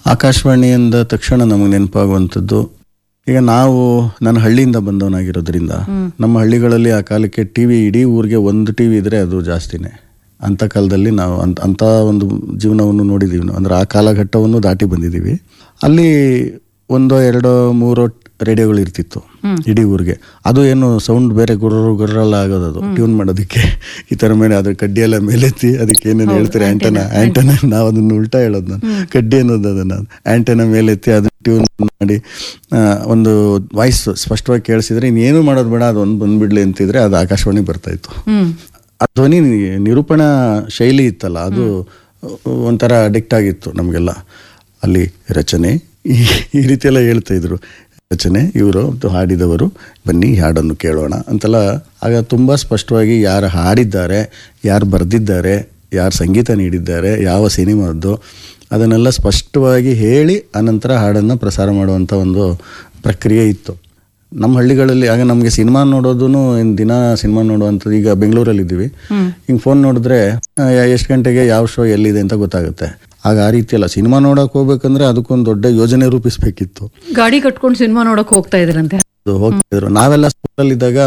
ಆಕಾಶವಾಣಿ ಅಂದ ತಕ್ಷಣ ನಮಗೆ ನೆನಪಾಗುವಂಥದ್ದು ಈಗ ನಾವು ನಾನು ಹಳ್ಳಿಯಿಂದ ಬಂದವನಾಗಿರೋದ್ರಿಂದ ನಮ್ಮ ಹಳ್ಳಿಗಳಲ್ಲಿ ಆ ಕಾಲಕ್ಕೆ ಟಿ ವಿ ಇಡೀ ಊರಿಗೆ ಒಂದು ಟಿ ವಿ ಇದ್ರೆ ಅದು ಜಾಸ್ತಿನೇ ಅಂಥ ಕಾಲದಲ್ಲಿ ನಾವು ಅಂತ ಅಂಥ ಒಂದು ಜೀವನವನ್ನು ನೋಡಿದ್ದೀವಿ ನಾವು ಅಂದ್ರೆ ಆ ಕಾಲಘಟ್ಟವನ್ನು ದಾಟಿ ಬಂದಿದ್ದೀವಿ ಅಲ್ಲಿ ಒಂದೋ ಎರಡೋ ಮೂರೋ ರೇಡಿಯೋಗಳು ಇರ್ತಿತ್ತು ಇಡೀ ಊರಿಗೆ ಅದು ಏನು ಸೌಂಡ್ ಬೇರೆ ಗುರ್ರ ಗುರ್ರಲ್ಲ ಆಗೋದು ಅದು ಟ್ಯೂನ್ ಮಾಡೋದಕ್ಕೆ ಈ ಥರ ಮೇಲೆ ಅದ್ರ ಕಡ್ಡಿ ಎಲ್ಲ ಮೇಲೆತ್ತಿ ಅದಕ್ಕೆ ಏನೇನು ಹೇಳ್ತಾರೆ ಆಂಟನ ಆಂಟನ ನಾವು ಅದನ್ನ ಉಲ್ಟಾ ಹೇಳೋದು ನಾನು ಕಡ್ಡಿ ಅನ್ನೋದು ಅದನ್ನ ಆಂಟನ ಮೇಲೆತ್ತಿ ಅದನ್ನ ಟ್ಯೂನ್ ಮಾಡಿ ಆ, ಒಂದು ವಾಯ್ಸ್ ಸ್ಪಷ್ಟವಾಗಿ ಕೇಳಿಸಿದ್ರೆ ಇನ್ನೇನು ಮಾಡೋದು ಬೇಡ ಅದು ಒಂದು ಬಂದ್ಬಿಡ್ಲಿ ಅಂತಿದ್ರೆ ಅದು ಆಕಾಶವಾಣಿ ಬರ್ತಾ ಇತ್ತು ಹ್ಮ್ ಆ ಧ್ವನಿ ನಿರೂಪಣಾ ಶೈಲಿ ಇತ್ತಲ್ಲ ಅದು ಒಂಥರ ಅಡಿಕ್ಟ್ ಆಗಿತ್ತು ನಮಗೆಲ್ಲ ಅಲ್ಲಿ ರಚನೆ ಈ ಈ ರೀತಿ ಎಲ್ಲ ಹೇಳ್ತಾ ಇದ್ರು ರಚನೆ ಇವರು ಹಾಡಿದವರು ಬನ್ನಿ ಈ ಹಾಡನ್ನು ಕೇಳೋಣ ಅಂತೆಲ್ಲ ಆಗ ತುಂಬ ಸ್ಪಷ್ಟವಾಗಿ ಯಾರು ಹಾಡಿದ್ದಾರೆ ಯಾರು ಬರೆದಿದ್ದಾರೆ ಯಾರು ಸಂಗೀತ ನೀಡಿದ್ದಾರೆ ಯಾವ ಸಿನಿಮಾದ್ದು ಅದನ್ನೆಲ್ಲ ಸ್ಪಷ್ಟವಾಗಿ ಹೇಳಿ ಅನಂತರ ಹಾಡನ್ನು ಪ್ರಸಾರ ಮಾಡುವಂಥ ಒಂದು ಪ್ರಕ್ರಿಯೆ ಇತ್ತು ನಮ್ಮ ಹಳ್ಳಿಗಳಲ್ಲಿ ಆಗ ನಮಗೆ ಸಿನಿಮಾ ನೋಡೋದು ದಿನ ಸಿನಿಮಾ ನೋಡುವಂಥದ್ದು ಈಗ ಬೆಂಗಳೂರಲ್ಲಿ ಇದ್ದೀವಿ ಹಿಂಗೆ ಫೋನ್ ನೋಡಿದ್ರೆ ಎಷ್ಟು ಗಂಟೆಗೆ ಯಾವ ಶೋ ಎಲ್ಲಿದೆ ಅಂತ ಗೊತ್ತಾಗುತ್ತೆ ಆಗ ಆ ರೀತಿ ಅಲ್ಲ ಸಿನಿಮಾ ನೋಡಕ್ ಹೋಗ್ಬೇಕಂದ್ರೆ ಅದಕ್ಕೊಂದು ದೊಡ್ಡ ಯೋಜನೆ ರೂಪಿಸ್ಬೇಕಿತ್ತು ಗಾಡಿ ಕಟ್ಕೊಂಡು ಸಿನಿಮಾ ನೋಡಕ್ ಹೋಗ್ತಾ ಇದ್ರಂತೆ ಅದು ಹೋಗ್ತಿದ್ರು ನಾವೆಲ್ಲ ಸ್ಕೂಲಲ್ಲಿದ್ದಾಗ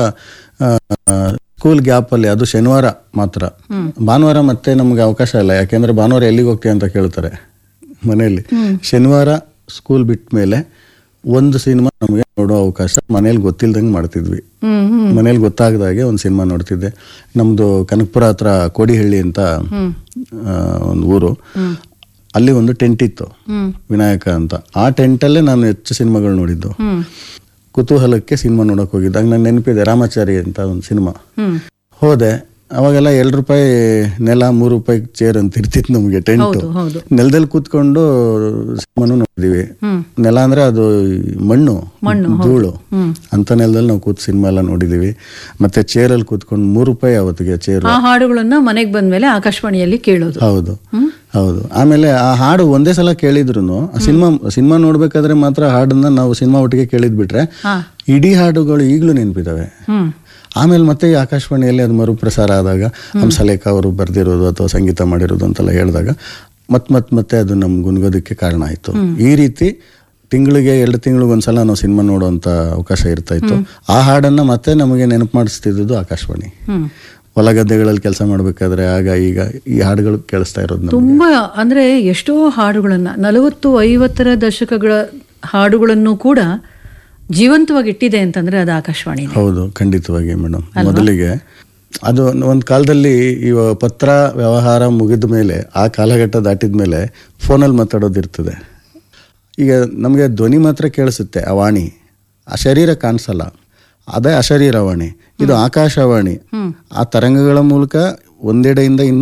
ಸ್ಕೂಲ್ ಗ್ಯಾಪ್ ಅಲ್ಲಿ ಅದು ಶನಿವಾರ ಮಾತ್ರ ಭಾನುವಾರ ಮತ್ತೆ ನಮ್ಗೆ ಅವಕಾಶ ಇಲ್ಲ ಯಾಕೆಂದ್ರೆ ಭಾನುವಾರ ಎಲ್ಲಿಗೆ ಹೋಗ್ತೀಯ ಅಂತ ಕೇಳ್ತಾರೆ ಮನೆಯಲ್ಲಿ ಶನಿವಾರ ಸ್ಕೂಲ್ ಬಿಟ್ಟ ಮೇಲೆ ಒಂದು ಸಿನಿಮಾ ನಮಗೆ ನೋಡೋ ಅವಕಾಶ ಮನೇಲಿ ಗೊತ್ತಿಲ್ದಂಗೆ ಮಾಡ್ತಿದ್ವಿ ಹ್ಮ್ ಹ್ಮ್ ಮನೇಲಿ ಗೊತ್ತಾಗದಾಗೆ ಒಂದು ಸಿನಿಮಾ ನೋಡ್ತಿದ್ದೆ ನಮ್ದು ಕನಕಪುರ ಹತ್ರ ಕೋಡಿಹಳ್ಳಿ ಅಂತ ಆ, ಒಂದು ಊರು ಅಲ್ಲಿ ಒಂದು ಟೆಂಟ್ ಇತ್ತು ಹ್ಮ್ ವಿನಾಯಕ ಅಂತ ಆ ಟೆಂಟಲ್ಲೇ ನಾನು ಹೆಚ್ಚು ಸಿನಿಮಾಗಳು ನೋಡಿದ್ದು ಹ್ಮ್ ಕುತೂಹಲಕ್ಕೆ ಸಿನಿಮಾ ನೋಡಕ್ ಹೋಗಿದ್ದಾಗ ನಂಗೆ ನೆನಪಿದೆ ರಾಮಾಚಾರಿ ಅಂತ ಒಂದು ಸಿನಿಮಾ ಹ್ಮ್ ಹೋದೆ ಅವಾಗೆಲ್ಲ ಎರಡು ರೂಪಾಯಿ ನೆಲ ಮೂರು ರೂಪಾಯಿ ಚೇರ್ ಅಂತ ಇರ್ತಿತ್ತು ನಮಗೆ ಟೆಂಟ್ ಹೌದು ಹೌದು ನೆಲದಲ್ಲಿ ಕೂತ್ಕೊಂಡು ಸಿನಿಮಾನು ನೋಡಿದೀವಿ ಹ್ಮ್ ನೆಲ ಅಂದ್ರೆ ಅದು ಮಣ್ಣು ಮಣ್ಣು, ಹೌದು. ಧೂಳು ಹ್ಮ್ ಅಂತ ನೆಲದಲ್ಲಿ ನಾವು ಕೂತ್ ಸಿನಿಮಾ ಎಲ್ಲ ನೋಡಿದೀವಿ ಮತ್ತೆ ಚೇರಲ್ಲಿ ಕೂತ್ಕೊಂಡು ಮೂರು ರೂಪಾಯಿ ಅವತ್ತಿಗೆ ಚೇರು ಆ ಹಾಡುಗಳನ್ನ ಮನೆಗ್ ಬಂದ್ಮೇಲೆ ಆಕಾಶವಾಣಿಯಲ್ಲಿ ಕೇಳೋದು ಹೌದು ಹ್ಮ್ ಹೌದು ಆಮೇಲೆ ಆ ಹಾಡು ಒಂದೇ ಸಲ ಕೇಳಿದ್ರು ಆ ಸಿನಿಮಾ ಸಿನಿಮಾ ನೋಡ್ಬೇಕಾದ್ರೆ ಮಾತ್ರ ಹಾಡನ್ನ ನಾವು ಸಿನಿಮಾ ಒಟ್ಟಿಗೆ ಕೇಳಿದ್ ಬಿಟ್ರೆ ಹಾ ಇಡೀ ಹಾಡುಗಳು ಈಗಲೂ ನೆನಪಿದಾವೆ ಹ್ಮ್ ಆಮೇಲೆ ಮತ್ತೆ ಈ ಆಕಾಶವಾಣಿಯಲ್ಲಿ ಅದು ಮರುಪ್ರಸಾರ ಆದಾಗ ಹಂಸಲೇಖ ಅವರು ಬರ್ದಿರೋದು ಅಥವಾ ಸಂಗೀತ ಮಾಡಿರೋದು ಅಂತೆಲ್ಲ ಹೇಳಿದಾಗ ಮತ್ ಮತ್ ಮತ್ತೆ ಅದು ನಮ್ಗೆ ಗುನ್ಗೋದಕ್ಕೆ ಕಾರಣ ಆಯ್ತು ಈ ರೀತಿ ತಿಂಗಳಿಗೆ ಎರಡು ತಿಂಗಳಿಗೆ ಒಂದ್ಸಲ ನಾವು ಸಿನಿಮಾ ನೋಡುವಂತ ಅವಕಾಶ ಇರ್ತಾ ಇತ್ತು ಆ ಹಾಡನ್ನ ಮತ್ತೆ ನಮಗೆ ನೆನಪು ಮಾಡಿಸ್ತಿದ್ದು ಆಕಾಶವಾಣಿ ಹ್ಮ್ ಹೊಲ ಗದ್ದೆಗಳಲ್ಲಿ ಕೆಲಸ ಮಾಡ್ಬೇಕಾದ್ರೆ ಆಗ ಈಗ ಈ ಹಾಡುಗಳು ಕೇಳಿಸ್ತಾ ಇರೋದು ನಮ್ಗೆ. ತುಂಬಾ ಅಂದ್ರೆ ಎಷ್ಟೋ ಹಾಡುಗಳನ್ನ ನಲವತ್ತು ಐವತ್ತರ ದಶಕಗಳ ಹಾಡುಗಳನ್ನು ಕೂಡ ಜೀವಂತವಾಗಿ ಇಟ್ಟಿದೆ ಅಂತಂದ್ರೆ ಅದು ಆಕಾಶವಾಣಿ ಹೌದು ಖಂಡಿತವಾಗಿ ಮೇಡಮ್ ಮೊದಲಿಗೆ ಅದು ಒಂದು ಕಾಲದಲ್ಲಿ ಈ ಪತ್ರ ವ್ಯವಹಾರ ಮುಗಿದ ಮೇಲೆ ಆ ಕಾಲಘಟ್ಟ ದಾಟಿದ ಮೇಲೆ ಫೋನಲ್ಲಿ ಮಾತಾಡೋದಿರ್ತದೆ ಈಗ ನಮಗೆ ಧ್ವನಿ ಮಾತ್ರ ಕೇಳಿಸುತ್ತೆ ಆ ವಾಣಿ ಆ ಶರೀರ ಕಾಣಿಸಲ್ಲ ಅದೇ ಅಶರೀರವಾಣಿ ಇದು ಆಕಾಶವಾಣಿ ಆ ತರಂಗಗಳ ಮೂಲಕ ಒಂದೆಡೆಯಿಂದ ಇನ್ನು